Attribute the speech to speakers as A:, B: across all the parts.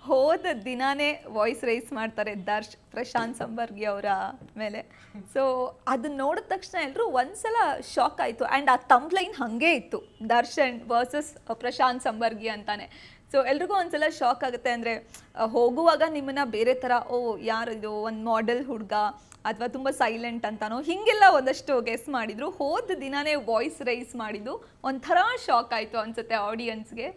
A: ಹೋದ ದಿನಾನೇ voice rice ಮಾಡ್ತಾರೆ ದರ್ಶ್ ಪ್ರಶಾಂತ್ ಸಂಬರ್ಗಿ ಅವರ ಮೇಲೆ ಸೊ ಅದನ್ನ ನೋಡಿದ ತಕ್ಷಣ ಎಲ್ಲರೂ ಒಂದ್ಸಲ ಶಾಕ್ ಆಯಿತು ಆ್ಯಂಡ್ ಆ ತಂಪ್ಲೈನ್ ಹಾಗೆ ಇತ್ತು ದರ್ಶನ್ ವರ್ಸಸ್ ಪ್ರಶಾಂತ್ ಸಂಬರ್ಗಿ ಅಂತಾನೆ ಸೊ ಎಲ್ರಿಗೂ ಒಂದ್ಸಲ ಶಾಕ್ ಆಗುತ್ತೆ ಅಂದರೆ ಹೋಗುವಾಗ ನಿಮ್ಮನ್ನ ಬೇರೆ ಥರ ಓ ಯಾರು ಇದು ಒಂದು ಮಾಡೆಲ್ ಹುಡುಗ ಅಥವಾ ತುಂಬ ಸೈಲೆಂಟ್ ಅಂತಾನೋ ಹೀಗೆಲ್ಲ ಒಂದಷ್ಟು ಗೆಸ್ ಮಾಡಿದ್ರು ಹೋದ ದಿನಾನೇ ವಾಯ್ಸ್ ರೈಸ್ ಮಾಡಿದ್ದು ಒಂಥರ ಶಾಕ್ ಆಯಿತು ಅನ್ಸುತ್ತೆ ಆಡಿಯನ್ಸ್ಗೆ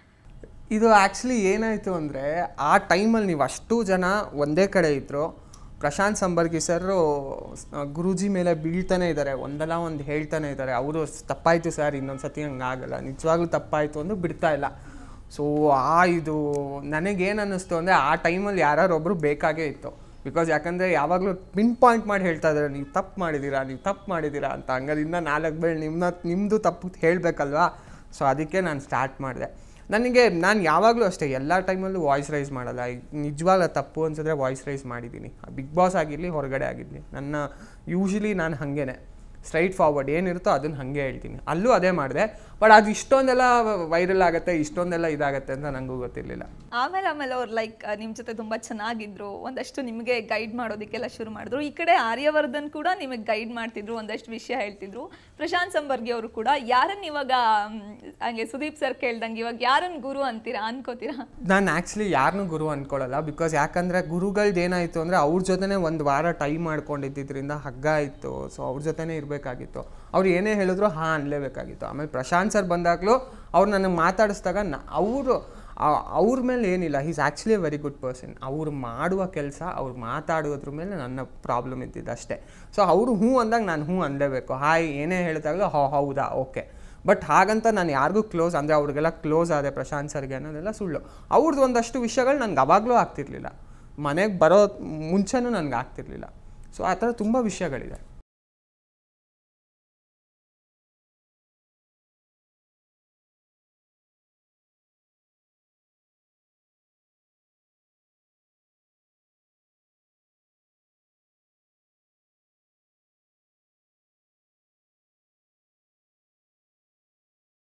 B: ಇದು ಆ್ಯಕ್ಚುಲಿ ಏನಾಯಿತು ಅಂದರೆ ಆ ಟೈಮಲ್ಲಿ ನೀವು ಅಷ್ಟು ಜನ ಒಂದೇ ಕಡೆ ಇದ್ದರು ಪ್ರಶಾಂತ್ ಸಂಬರ್ಗಿ ಸರ್ ಗುರೂಜಿ ಮೇಲೆ ಬೀಳ್ತಾನೆ ಇದ್ದಾರೆ ಒಂದಲ್ಲ ಒಂದು ಹೇಳ್ತಾನೆ ಇದ್ದಾರೆ ಅವರು ತಪ್ಪಾಯಿತು ಸರ್ ಇನ್ನೊಂದು ಸತಿ ಹಂಗೆ ಆಗಲ್ಲ ನಿಜವಾಗ್ಲೂ ತಪ್ಪಾಯಿತು ಅಂದು ಬಿಡ್ತಾ ಇಲ್ಲ ಸೊ ಆ ಇದು ನನಗೇನು ಅನ್ನಿಸ್ತು ಅಂದರೆ ಆ ಟೈಮಲ್ಲಿ ಯಾರೊಬ್ಬರು ಬೇಕಾಗೇ ಇತ್ತು ಬಿಕಾಸ್ ಯಾಕಂದರೆ ಯಾವಾಗಲೂ ಪಿನ್ ಪಾಯಿಂಟ್ ಮಾಡಿ ಹೇಳ್ತಾ ಇದ್ದಾರೆ ನೀವು ತಪ್ಪು ಮಾಡಿದ್ದೀರಾ ನೀವು ತಪ್ಪು ಮಾಡಿದ್ದೀರಾ ಅಂತ ಹಂಗದಿಂದ ನಾಲ್ಕು ಬೇಳೆ ನಿಮ್ಮನ್ನ ನಿಮ್ಮದು ತಪ್ಪು ಹೇಳಬೇಕಲ್ವಾ ಸೊ ಅದಕ್ಕೆ ನಾನು ಸ್ಟಾರ್ಟ್ ಮಾಡಿದೆ ನನಗೆ ನಾನು ಯಾವಾಗಲೂ ಅಷ್ಟೇ ಎಲ್ಲ ಟೈಮಲ್ಲೂ ವಾಯ್ಸ್ ರೈಸ್ ಮಾಡಲ್ಲ ನಿಜವಾಗ್ಲೂ ತಪ್ಪು ಅನ್ಸಿದ್ರೆ ವಾಯ್ಸ್ ರೈಸ್ ಮಾಡಿದ್ದೀನಿ ಬಿಗ್ ಬಾಸ್ ಆಗಿರಲಿ ಹೊರಗಡೆ ಆಗಿರಲಿ ನನ್ನ ಯೂಶ್ವಲಿ ನಾನು ಹಾಗೇನೆ ಸ್ಟ್ರೈಟ್ ಫಾರ್ವರ್ಡ್ ಏನಿರುತ್ತೋ ಅದನ್ನು ಹಾಗೆ ಹೇಳ್ತೀನಿ ಅಲ್ಲೂ ಅದೇ ಮಾಡಿದೆ ಬಟ್ ಅದು ಇಷ್ಟೊಂದೆಲ್ಲ ವೈರಲ್ ಆಗುತ್ತೆ ಇಷ್ಟೊಂದೆಲ್ಲ ಇದಾಗುತ್ತೆ ಅಂತ ನನಗೂ ಗೊತ್ತಿರಲಿಲ್ಲ
A: ಆಮೇಲೆ ಆಮೇಲೆ ಅವ್ರು ಲೈಕ್ ನಿಮ್ಮ ಜೊತೆ ತುಂಬ ಚೆನ್ನಾಗಿದ್ರು ಒಂದಷ್ಟು ನಿಮಗೆ ಗೈಡ್ ಮಾಡೋದಕ್ಕೆಲ್ಲ ಶುರು ಮಾಡಿದ್ರು ಈ ಕಡೆ ಆರ್ಯವರ್ಧನ್ ಕೂಡ ನಿಮಗೆ ಗೈಡ್ ಮಾಡ್ತಿದ್ರು ಒಂದಷ್ಟು ವಿಷಯ ಹೇಳ್ತಿದ್ರು ಪ್ರಶಾಂತ್ ಸಂಬರ್ಗಿ ಅವರು ಕೂಡ ಯಾರನ್ನ ಇವಾಗ ಮ್, ಹಂಗೆ ಸುದೀಪ್ ಸರ್ ಕೇಳ್ದಂಗೆ ಇವಾಗ ಯಾರನ್ನ ಗುರು ಅಂತೀರಾ ಅನ್ಕೋತೀರಾ
B: ನಾನು ಆ್ಯಕ್ಚುಲಿ ಯಾರನ್ನೂ ಗುರು ಅಂದ್ಕೊಳ್ಳಲ್ಲ ಬಿಕಾಸ್ ಯಾಕಂದರೆ ಗುರುಗಳ್ದು ಏನಾಯಿತು ಅಂದರೆ ಅವ್ರ ಜೊತೆನೇ ಒಂದು ವಾರ ಟೈಮ್ ಮಾಡ್ಕೊಂಡಿದ್ದರಿಂದ ಹಗ್ಗ ಇತ್ತು ಸೊ ಅವ್ರ ಜೊತೆನೇ ಇರಬೇಕಾಗಿತ್ತು ಅವ್ರು ಏನೇ ಹೇಳಿದ್ರು ಹಾಂ ಅನ್ಲೇಬೇಕಾಗಿತ್ತು ಆಮೇಲೆ ಪ್ರಶಾಂತ್ ಸರ್ ಬಂದಾಗಲೂ ಅವ್ರು ನನಗೆ ಮಾತಾಡಿಸಿದಾಗ ನ ಅವರು ಅವ್ರ ಮೇಲೆ ಏನಿಲ್ಲ is actually a very good person ಅವ್ರು ಮಾಡುವ ಕೆಲಸ ಅವ್ರು ಮಾತಾಡೋದ್ರ ಮೇಲೆ ನನ್ನ ಪ್ರಾಬ್ಲಮ್ ಇದ್ದಿದ್ದು ಅಷ್ಟೇ ಸೊ ಅವರು ಹ್ಞೂ ಅಂದಾಗ ನಾನು ಹ್ಞೂ ಅನ್ಲೇಬೇಕು ಹಾಯ್ ಏನೇ ಹೇಳಿದಾಗಲೂ ಹೋ ಹೌದಾ ಓಕೆ ಬಟ್ ಹಾಗಂತ ನಾನು ಯಾರಿಗೂ ಕ್ಲೋಸ್ ಅಂದರೆ ಅವ್ರಿಗೆಲ್ಲ ಕ್ಲೋಸ್ ಆದೆ ಪ್ರಶಾಂತ್ ಸರ್ಗೆ ಅನ್ನೋದೆಲ್ಲ ಸುಳ್ಳು ಅವ್ರದ್ದು ಒಂದಷ್ಟು ವಿಷಯಗಳು ನನಗೆ ಅವಾಗಲೂ ಆಗ್ತಿರ್ಲಿಲ್ಲ ಮನೆಗೆ ಬರೋ ಮುಂಚೆನೂ ನನಗೆ ಆಗ್ತಿರ್ಲಿಲ್ಲ ಸೊ ಆ ಥರ ತುಂಬ ವಿಷಯಗಳಿದೆ